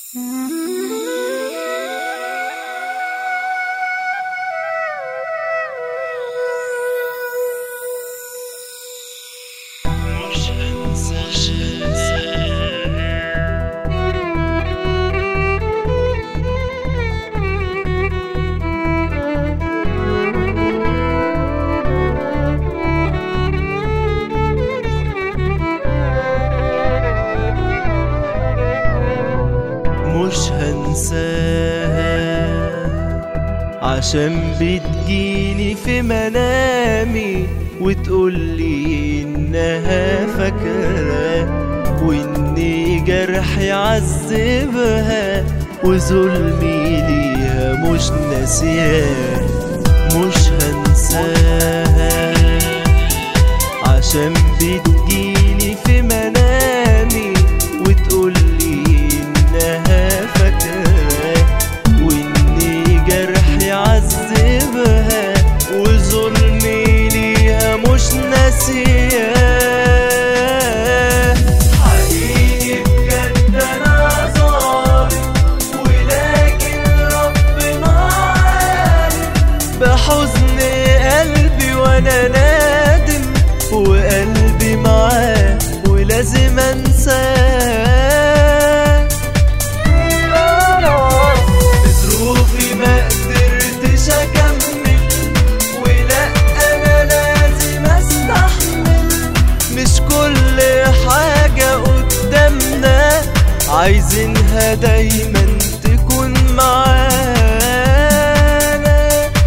مش هنسى مش هنساها عشان بتجيني في منامي وتقولي انها فاكرة واني جرحي عذبها وظلمي ليها مش ناسياه مش هنساها عشان بتجيني في منامي وتقولي انها فاكرة واني جرحي عذبها وظلمي ليها مش ناسياه حقيقي بجد انا ظالم ولكن ربنا عالم بحزن قلبي وانا نادم وقلبي معاه ولازم انساه بظروفي ما قدرتش اكمل ولا انا لازم استحمل مش كل حاجة قدامنا عايزينها دايما تكون معانا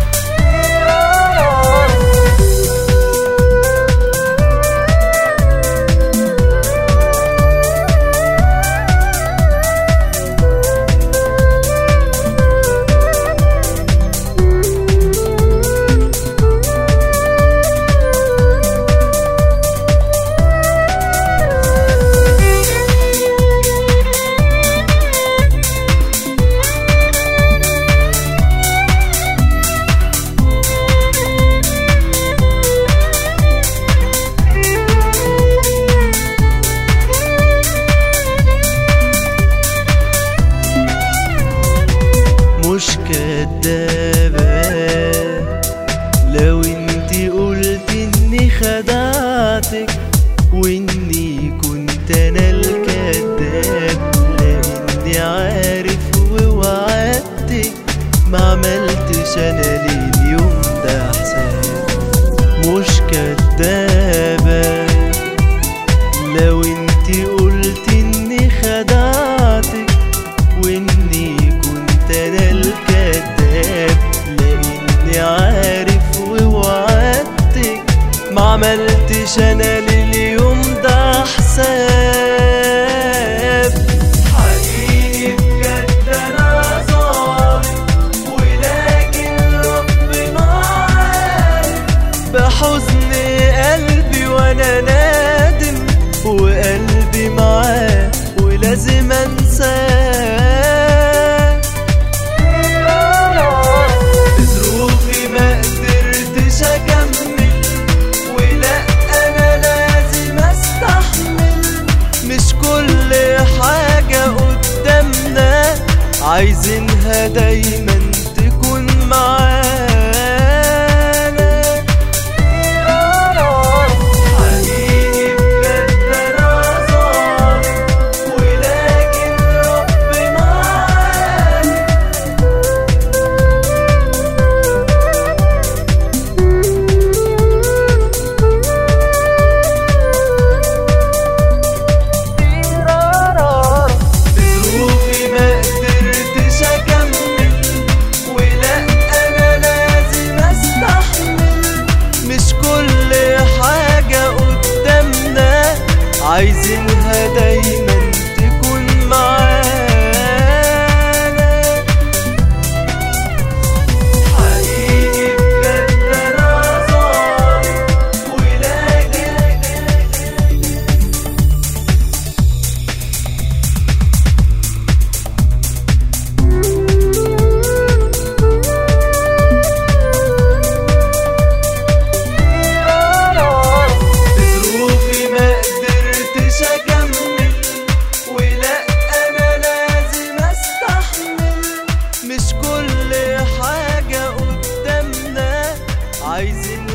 مش كدابة لو انتي قلت اني خدعتك واني كنت انا الكذاب لاني عارف ووعدتك ما عملتش انا لليوم ده حساب مش كدابة لو انتي قلت اني خدعتك واني كنت انا الكذاب لاني عارف ووعدتك ما عملتش انا لليوم ده حساب حقيقي بجد انا ظالم ولكن ربنا عالم بحزن قلبي وانا نادم وقلبي معاه ولازم انساه بظروفي ما قدرتش اكمل ولا انا لازم استحمل مش كل حاجة قدامنا عايزينها دايما تكون معانا حقيقي بجد انا ظالم ولكن ربنا عالم بظروفي ما قدرتش اكمل ولا انا لازم استحمل مش كل حاجة قدامنا عايزينها دايما تكون معانا حقيقي بجد انا ظالم ولكن بظروفي ما قدرتش اكمل عايزين